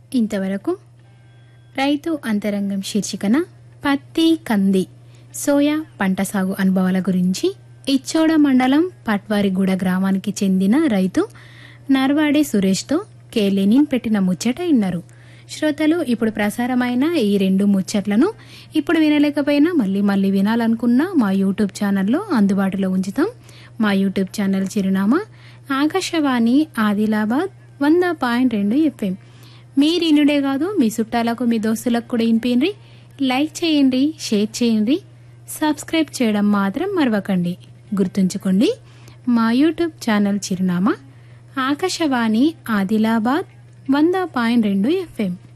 ఇంతవరకు రైతు అంతరంగం శీర్షికన పత్తి కంది సోయా పంట సాగు అనుభవాల గురించి ఇచ్చోడ మండలం పట్వారిగూడ గ్రామానికి చెందిన రైతు నర్వాడే సురేష్తో కేలేనిన్ పెట్టిన ముచ్చట విన్నారు శ్రోతలు ఇప్పుడు ప్రసారమైన ఈ రెండు ముచ్చట్లను ఇప్పుడు వినలేకపోయినా మళ్ళీ మళ్ళీ వినాలనుకున్నా మా యూట్యూబ్ ఛానల్లో అందుబాటులో ఉంచుతాం మా యూట్యూబ్ ఛానల్ చిరునామా ఆకాశవాణి ఆదిలాబాద్ వంద పాయింట్ రెండు ఎఫ్ఎం మీరు ఇనుడే కాదు మీ చుట్టాలకు మీ దోస్తులకు కూడా వినిపిండి లైక్ చేయండి షేర్ చేయండి సబ్స్క్రైబ్ చేయడం మాత్రం మరవకండి గుర్తుంచుకోండి మా యూట్యూబ్ ఛానల్ చిరునామా ఆకాశవాణి ఆదిలాబాద్ వంద పాయింట్ రెండు ఎఫ్ఎం